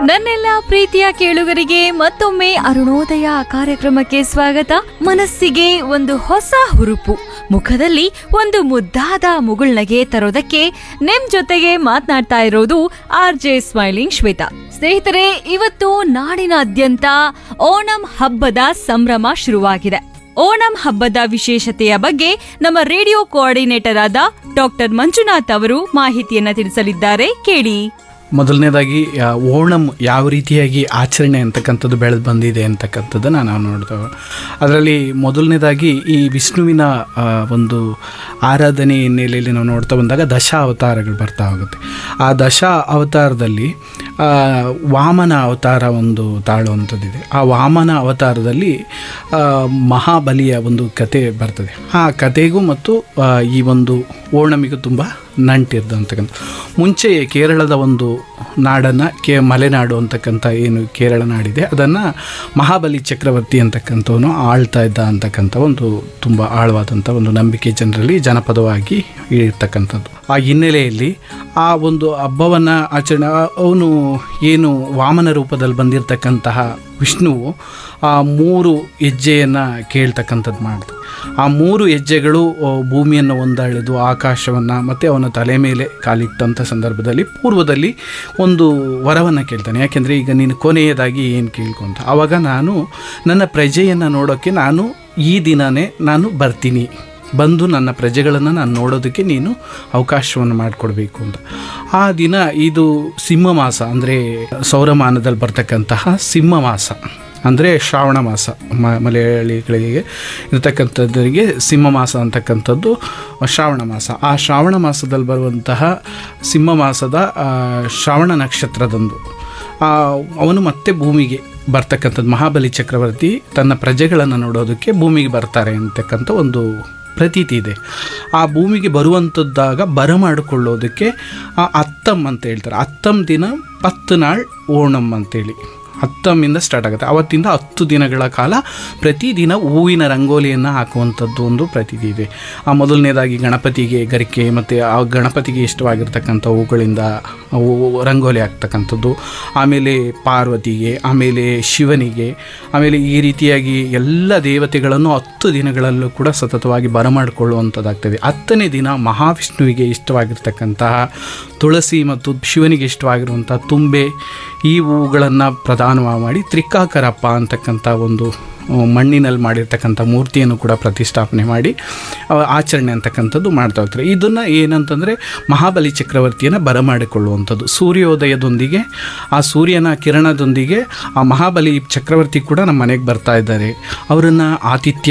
ನನ್ನೆಲ್ಲ ಪ್ರೀತಿಯ ಕೇಳುಗರಿಗೆ ಮತ್ತೊಮ್ಮೆ ಅರುಣೋದಯ ಕಾರ್ಯಕ್ರಮಕ್ಕೆ ಸ್ವಾಗತ ಮನಸ್ಸಿಗೆ ಒಂದು ಹೊಸ ಹುರುಪು ಮುಖದಲ್ಲಿ ಒಂದು ಮುದ್ದಾದ ಮುಗುಳ್ನಗೆ ತರೋದಕ್ಕೆ ನಿಮ್ ಜೊತೆಗೆ ಮಾತನಾಡ್ತಾ ಇರೋದು ಆರ್ ಜೆ ಸ್ಮೈಲಿಂಗ್ ಶ್ವೇತಾ ಸ್ನೇಹಿತರೆ ಇವತ್ತು ನಾಡಿನಾದ್ಯಂತ ಓಣಂ ಹಬ್ಬದ ಸಂಭ್ರಮ ಶುರುವಾಗಿದೆ ಓಣಂ ಹಬ್ಬದ ವಿಶೇಷತೆಯ ಬಗ್ಗೆ ನಮ್ಮ ರೇಡಿಯೋ ಕೋಆರ್ಡಿನೇಟರ್ ಆದ ಡಾಕ್ಟರ್ ಮಂಜುನಾಥ್ ಅವರು ಮಾಹಿತಿಯನ್ನ ತಿಳಿಸಲಿದ್ದಾರೆ ಕೇಳಿ ಮೊದಲನೇದಾಗಿ ಆ, ಓಣಂ ಯಾವ ರೀತಿಯಾಗಿ ಆಚರಣೆ ಅಂತಕ್ಕಂಥದ್ದು ಬೆಳೆದು ಬಂದಿದೆ ಅಂತಕ್ಕಂಥದ್ದನ್ನು ನಾವು ನೋಡ್ತೇವೆ ಅದರಲ್ಲಿ ಮೊದಲನೇದಾಗಿ ಈ ವಿಷ್ಣುವಿನ ಆ, ಒಂದು ಆರಾಧನೆ ಹಿನ್ನೆಲೆಯಲ್ಲಿ ನಾವು ನೋಡ್ತಾ ಬಂದಾಗ ದಶ ಅವತಾರಗಳು ಬರ್ತಾ ಹೋಗುತ್ತೆ ಆ ದಶ ಅವತಾರದಲ್ಲಿ ಆ, ವಾಮನ ಅವತಾರ ಒಂದು ತಾಳುವಂಥದ್ದಿದೆ ಆ ವಾಮನ ಅವತಾರದಲ್ಲಿ ಆ, ಮಹಾಬಲಿಯ ಒಂದು ಕತೆ ಬರ್ತದೆ ಆ ಕತೆಗೂ ಮತ್ತು ಆ, ಈ ಒಂದು ಓಣಮಿಗೂ ತುಂಬ ನಂಟಿರ್ದು ಅಂತಕ್ಕಂಥ ಮುಂಚೆ ಕೇರಳದ ಒಂದು ನಾಡನ್ನು ಕೇ ಮಲೆನಾಡು ಅಂತಕ್ಕಂಥ ಏನು ಕೇರಳ ನಾಡಿದೆ ಅದನ್ನು ಮಹಾಬಲಿ ಚಕ್ರವರ್ತಿ ಅಂತಕ್ಕಂಥವನು ಆಳ್ತಾ ಇದ್ದ ಅಂತಕ್ಕಂಥ ಒಂದು ತುಂಬ ಆಳವಾದಂಥ ಒಂದು ನಂಬಿಕೆ ಜನರಲ್ಲಿ ಜನಪದವಾಗಿ ಇರ್ತಕ್ಕಂಥದ್ದು ಆ ಹಿನ್ನೆಲೆಯಲ್ಲಿ ಆ ಒಂದು ಹಬ್ಬವನ್ನು ಆಚರಣೆ ಅವನು ಏನು ವಾಮನ ರೂಪದಲ್ಲಿ ಬಂದಿರತಕ್ಕಂತಹ ವಿಷ್ಣುವು ಆ ಮೂರು ಹೆಜ್ಜೆಯನ್ನು ಕೇಳ್ತಕ್ಕಂಥದ್ದು ಮಾಡ್ತು ಆ ಮೂರು ಹೆಜ್ಜೆಗಳು ಆ, ಭೂಮಿಯನ್ನು ಒಂದಳೆದು ಆಕಾಶವನ್ನು ಮತ್ತು ಅವನ ತಲೆ ಮೇಲೆ ಕಾಲಿಟ್ಟಂಥ ಸಂದರ್ಭದಲ್ಲಿ ಪೂರ್ವದಲ್ಲಿ ಒಂದು ವರವನ್ನು ಕೇಳ್ತಾನೆ ಯಾಕೆಂದರೆ ಈಗ ನೀನು ಕೊನೆಯದಾಗಿ ಏನು ಕೇಳ್ಕೊಂತ ಆವಾಗ ನಾನು ನನ್ನ ಪ್ರಜೆಯನ್ನು ನೋಡೋಕ್ಕೆ ನಾನು ಈ ದಿನವೇ ನಾನು ಬರ್ತೀನಿ ಬಂದು ನನ್ನ ಪ್ರಜೆಗಳನ್ನು ನಾನು ನೋಡೋದಕ್ಕೆ ನೀನು ಅವಕಾಶವನ್ನು ಮಾಡಿಕೊಡ್ಬೇಕು ಅಂತ ಆ ದಿನ ಇದು ಸಿಂಹ ಮಾಸ ಅಂದರೆ ಸೌರಮಾನದಲ್ಲಿ ಬರ್ತಕ್ಕಂತಹ ಸಿಂಹ ಮಾಸ ಅಂದರೆ ಶ್ರಾವಣ ಮಾಸ ಮ ಮಲಯಾಳಿಗಳಿಗೆ ಇರತಕ್ಕಂಥದ್ದರಿಗೆ ಸಿಂಹ ಮಾಸ ಅಂತಕ್ಕಂಥದ್ದು ಶ್ರಾವಣ ಮಾಸ ಆ ಶ್ರಾವಣ ಮಾಸದಲ್ಲಿ ಬರುವಂತಹ ಸಿಂಹ ಮಾಸದ ಆ, ಶ್ರಾವಣ ನಕ್ಷತ್ರದಂದು ಆ, ಅವನು ಮತ್ತೆ ಭೂಮಿಗೆ ಬರ್ತಕ್ಕಂಥದ್ದು ಮಹಾಬಲಿ ಚಕ್ರವರ್ತಿ ತನ್ನ ಪ್ರಜೆಗಳನ್ನು ನೋಡೋದಕ್ಕೆ ಭೂಮಿಗೆ ಬರ್ತಾರೆ ಅಂತಕ್ಕಂಥ ಒಂದು ಪ್ರತೀತಿ ಇದೆ ಆ ಭೂಮಿಗೆ ಬರುವಂಥದ್ದಾಗ ಬರಮಾಡಿಕೊಳ್ಳೋದಕ್ಕೆ ಆ ಅತ್ತಮ್ ಅಂತ ಹೇಳ್ತಾರೆ ಅತ್ತಮ್ ದಿನ ಪತ್ತು ನಾಳ್ ಓಣಂ ಅಂತೇಳಿ ಹತ್ತಮ್ಮಿಂದ ಸ್ಟಾರ್ಟ್ ಆಗುತ್ತೆ ಅವತ್ತಿಂದ ಹತ್ತು ದಿನಗಳ ಕಾಲ ಪ್ರತಿದಿನ ಹೂವಿನ ರಂಗೋಲಿಯನ್ನು ಹಾಕುವಂಥದ್ದು ಒಂದು ಪ್ರತೀತಿ ಇದೆ ಆ ಮೊದಲನೇದಾಗಿ ಗಣಪತಿಗೆ ಗರಿಕೆ ಮತ್ತು ಆ ಗಣಪತಿಗೆ ಇಷ್ಟವಾಗಿರ್ತಕ್ಕಂಥ ಹೂಗಳಿಂದ ಅವು ರಂಗೋಲಿ ಹಾಕ್ತಕ್ಕಂಥದ್ದು ಆಮೇಲೆ ಪಾರ್ವತಿಗೆ ಆಮೇಲೆ ಶಿವನಿಗೆ ಆಮೇಲೆ ಈ ರೀತಿಯಾಗಿ ಎಲ್ಲ ದೇವತೆಗಳನ್ನು ಹತ್ತು ದಿನಗಳಲ್ಲೂ ಕೂಡ ಸತತವಾಗಿ ಬರಮಾಡಿಕೊಳ್ಳುವಂಥದ್ದಾಗ್ತದೆ ಹತ್ತನೇ ದಿನ ಮಹಾವಿಷ್ಣುವಿಗೆ ಇಷ್ಟವಾಗಿರ್ತಕ್ಕಂತಹ ತುಳಸಿ ಮತ್ತು ಶಿವನಿಗೆ ಇಷ್ಟವಾಗಿರುವಂಥ ತುಂಬೆ ಈ ಹೂಗಳನ್ನು ಪ್ರದಾನ ಮಾಡಿ ತ್ರಿಕಾಕರಪ್ಪ ಅಂತಕ್ಕಂಥ ಒಂದು ಆ, ಮಣ್ಣಿನಲ್ಲಿ ಮಾಡಿರ್ತಕ್ಕಂಥ ಮೂರ್ತಿಯನ್ನು ಕೂಡ ಪ್ರತಿಷ್ಠಾಪನೆ ಮಾಡಿ ಆ, ಆಚರಣೆ ಅಂತಕ್ಕಂಥದ್ದು ಮಾಡ್ತಾ ಹೋಗ್ತಾರೆ ಇದನ್ನು ಏನಂತಂದರೆ ಮಹಾಬಲಿ ಚಕ್ರವರ್ತಿಯನ್ನು ಬರಮಾಡಿಕೊಳ್ಳುವಂಥದ್ದು ಸೂರ್ಯೋದಯದೊಂದಿಗೆ ಆ ಸೂರ್ಯನ ಕಿರಣದೊಂದಿಗೆ ಆ ಮಹಾಬಲಿ ಚಕ್ರವರ್ತಿ ಕೂಡ ನಮ್ಮ ಮನೆಗೆ ಬರ್ತಾ ಇದ್ದಾರೆ ಅವರನ್ನು ಆತಿಥ್ಯ